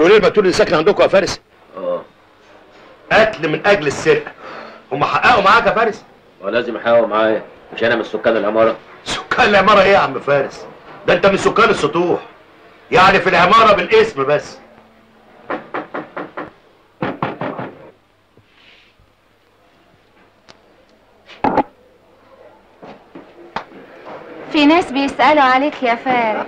والوليه البتول اللي ساكنه عندكم يا فارس اه قتل من اجل السرقه هم حققوا معاك يا فارس ولازم يحاول معايا مش انا من سكان العماره سكان العماره ايه يا عم فارس ده انت من سكان السطوح يعني في العماره بالاسم بس في ناس بيسألوا عليك يا فارس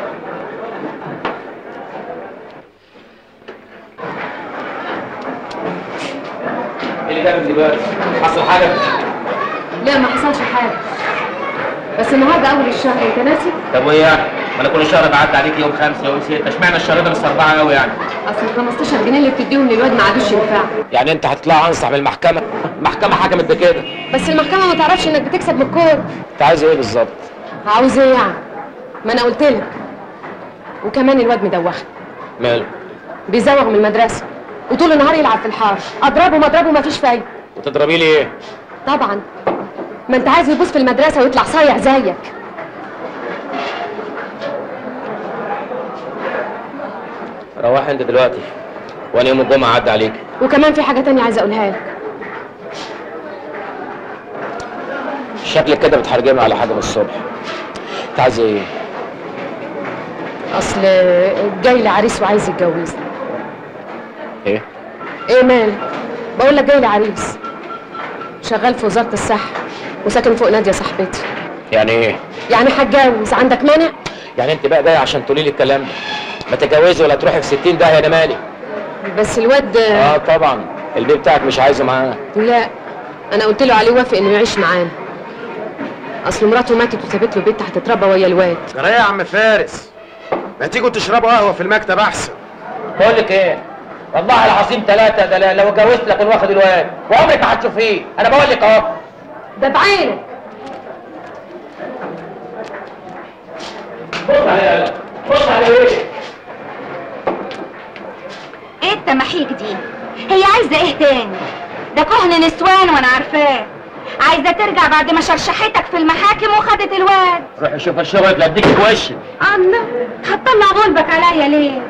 ايه اللي جابك دلوقتي؟ حصل حاجه؟ لا ما حصلش حاجه بس النهارده اول الشهر انت ناسي طب وايه يعني؟ ما انا كل شهر بعدي عليك يوم خمسه يوم سته اشمعنى الشهر ده مستربعه قوي يعني؟ اصل ال 15 جنيه اللي بتديهم للواد ما عادوش ينفعوا يعني انت هتطلع انصح من المحكمه؟ المحكمه حكمت بكده بس المحكمه ما تعرفش انك بتكسب من الكوره انت عايز ايه بالظبط؟ عاوز ايه يعني ما انا قلت لك وكمان الواد مدوخ ماله؟ بيزوغ من المدرسه وطول النهار يلعب في الحار اضربه ما اضربه ما فيش فايده وتضربي لي ايه؟ طبعا ما انت عايز يبوس في المدرسه ويطلع صايع زيك روح انت دلوقتي وانا يوم الجمعه اعدي عليك وكمان في حاجه تانية عايزه اقولها لك شكلك كده بتحرجمي على حاجه من الصبح انت عايز ايه؟ اصل جاي لي عريس وعايز يتجوزني ايه؟ ايه مالك بقول لك جاي لي عريس شغال في وزاره الصحه وساكن فوق ناديه صاحبتي يعني ايه؟ يعني هتجوز عندك مانع يعني انت بقى جاي عشان تقولي لي الكلام ده ما تتجوزي ولا تروحي في 60 داهيه انا مالي بس الواد اه طبعا البيت بتاعك مش عايزه معاه لا انا قلت له عليه وافق انه يعيش معانا اصل مراته ماتت وسابت له بيت هتتربى ويا الواد جرى يا عم فارس ما تيجوا تشربوا قهوه في المكتب احسن بقول لك ايه والله العظيم ثلاثة ده لو اتجوزت لكن واخد الواد وعمرك ما هتشوفيه انا بقول لك اهو ده بعينك بص عليه بص عليه ايه ايه التماحيك دي هي عايزة ايه تاني ده كهن نسوان وانا عارفاه عايزة ترجع بعد ما شرشحتك في المحاكم وخدت الواد روح شوف الشغل لا اديك في وشك الله هتطلع غلبك عليا ليه